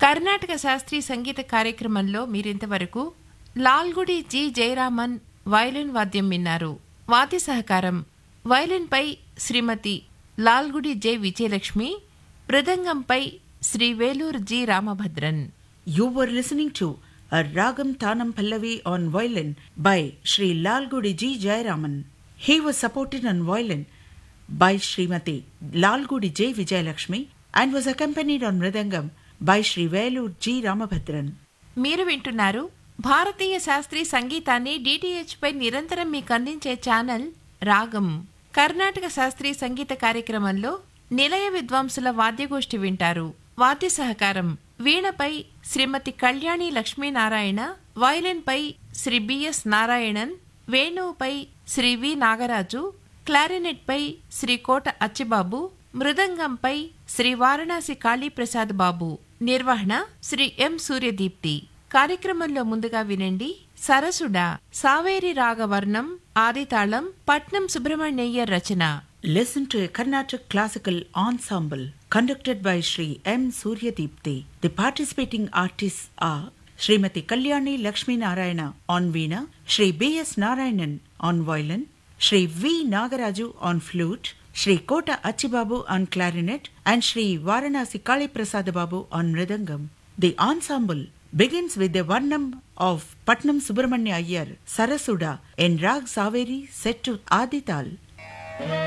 కర్ణాటక శాస్త్రీయ సంగీత కార్యక్రమంలో మీరింతవరకు లాల్గుడి జి జయరామన్ వయలిన్ వాద్యం విన్నారు వాద్య సహకారం వయలిన్పై శ్రీమతి లాల్గుడి జె విజయలక్ష్మి మృదంగంపై Shri Vellore G Ramabhadran You were listening to a Ragam Tanam Pallavi on violin by Sri Lalgudi G. Jayaraman. He was supported on violin by Srimati Lalgudi J. Vijayalakshmi and was accompanied on mridangam by Sri Velur G. Ramabhadran. మీరు వింటున్నారు భారతీయ శాస్త్రీయ సంగీతాన్ని DTH పై నిరంతరం మీకు అందించే channel రాగం కర్ణాటక శాస్త్రీయ సంగీత కార్యక్రమంలో నిలయ విద్వాంసుల వాద్యగోష్ఠి వింటారు వాద్య సహకారం వీణపై శ్రీమతి కళ్యాణి లక్ష్మీనారాయణ వయలిన్పై శ్రీ బిఎస్ నారాయణన్ వేణువుపై శ్రీ వి నాగరాజు క్లారినెట్పై శ్రీ కోట అచ్చిబాబు మృదంగంపై శ్రీ వారణాసి కాళీప్రసాద్ బాబు నిర్వహణ శ్రీ ఎం సూర్యదీప్తి కార్యక్రమంలో ముందుగా వినండి సరసుడ సావేరి రాగవర్ణం ఆదితాళం పట్నం సుబ్రహ్మణ్యయ్యర్ రచన Listen to a Carnatic classical ensemble conducted by Sri M. Suryadipti. The participating artists are Srimati Kalyani Lakshmi Narayana on Veena, Sri B. S. Narayanan on violin, Sri V. Nagaraju on flute, Sri Kota Achibabu on clarinet, and Sri Varanasi Kali Prasad Babu on mridangam. The ensemble begins with the Varnam of Patnam Subramanya Iyer, Sarasuda, in Rag Saveri set to Adital.